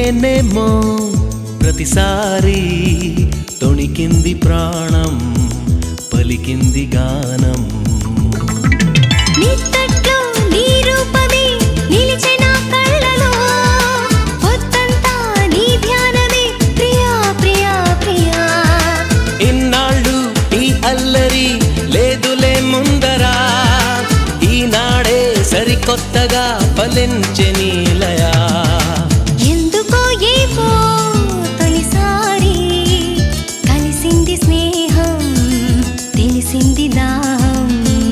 చూస్తేనేమో ప్రతిసారి తొణికింది ప్రాణం పలికింది గానం నిత్తట్లో నీ రూపమే నిలిచె నా కళ్ళలో పొద్దంతా నీ ధ్యానమే ప్రియా ప్రియా ప్రియా ఇన్నాళ్ళు ఈ అల్లరి లేదులే ముందరా ఈనాడే సరికొత్తగా ఫలించె నీలయా ఎందుకో ఏమో తొలిసారి కలిసింది స్నేహం తెలిసింది దాహం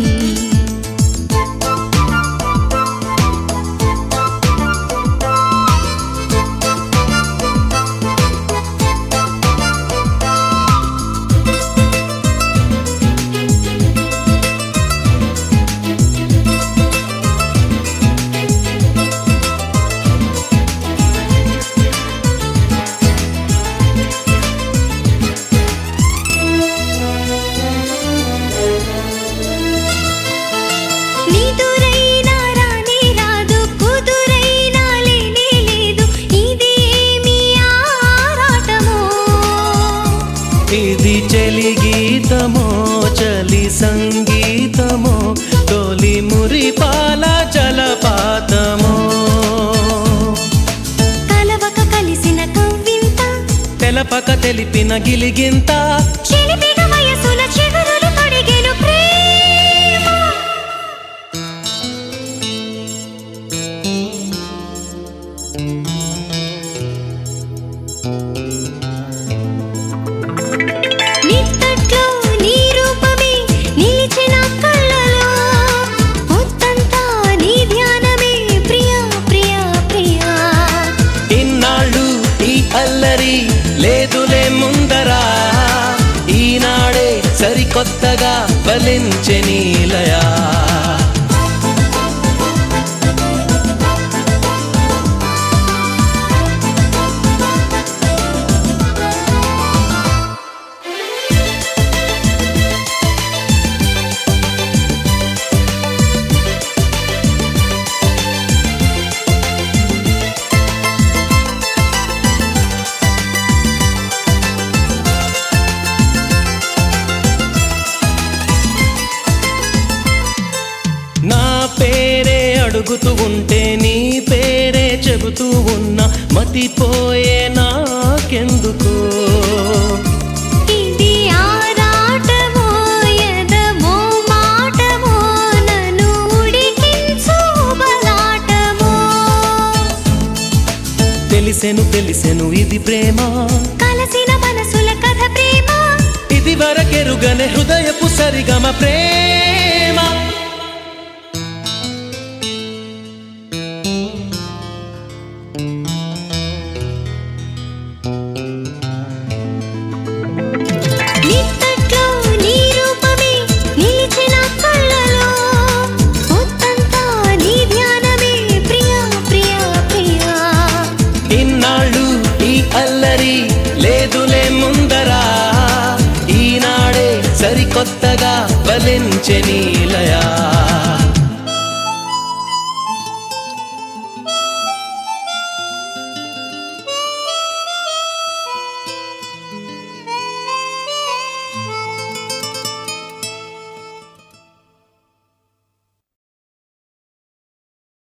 నీదురైనా రానే రాదు కుదురైనా లేనే లేదు ఇది ఏమి ఆరాటమో ఇది చెలి గీతమో చలి సంగీతమో తొలి మురిపాల జలపాతమో కలవక కలిసిన కవ్వింత తెలపక తెలిపిన గిలిగింత చిలిపిగ వయసుల చిగురులు తొడిగెను ప్రేమ నిత్తట్లో నీ రూపమే నిలిచిన కళ్ళలో పొద్దంతా నీ ధ్యానమే ప్రియా ప్రియా ప్రియా ఇన్నాళ్ళు ఈ అల్లరి లేదులే ముందరా ఈనాడే సరికొత్తగా ఫలించె నీలయా నా పేరే అడుగుతూ ఉంటే నీ పేరే చెబుతూ ఉన్నా మతిపోయే నాకెందుకు ఇది ఆరాటమో ఎదమో మాటమో నన్ను ఉడికించు బలాటమో తెలిసెను తెలిసెను ఇది ప్రేమ కలసిన మనసుల కథ ప్రేమ ఇది వరకెరుగనే హృదయపు సరిగమ ప్రేమ నిత్తట్లో నీ రూపమే నిలిచిన కళ్ళలో పొద్దంతా నీ ధ్యానమే ప్రియా ప్రియా ప్రియా ఇన్నాళ్ళు ఈ అల్లరి లేదులే ముందరా ఈనాడే సరికొత్తగా ఫలించె నీలయా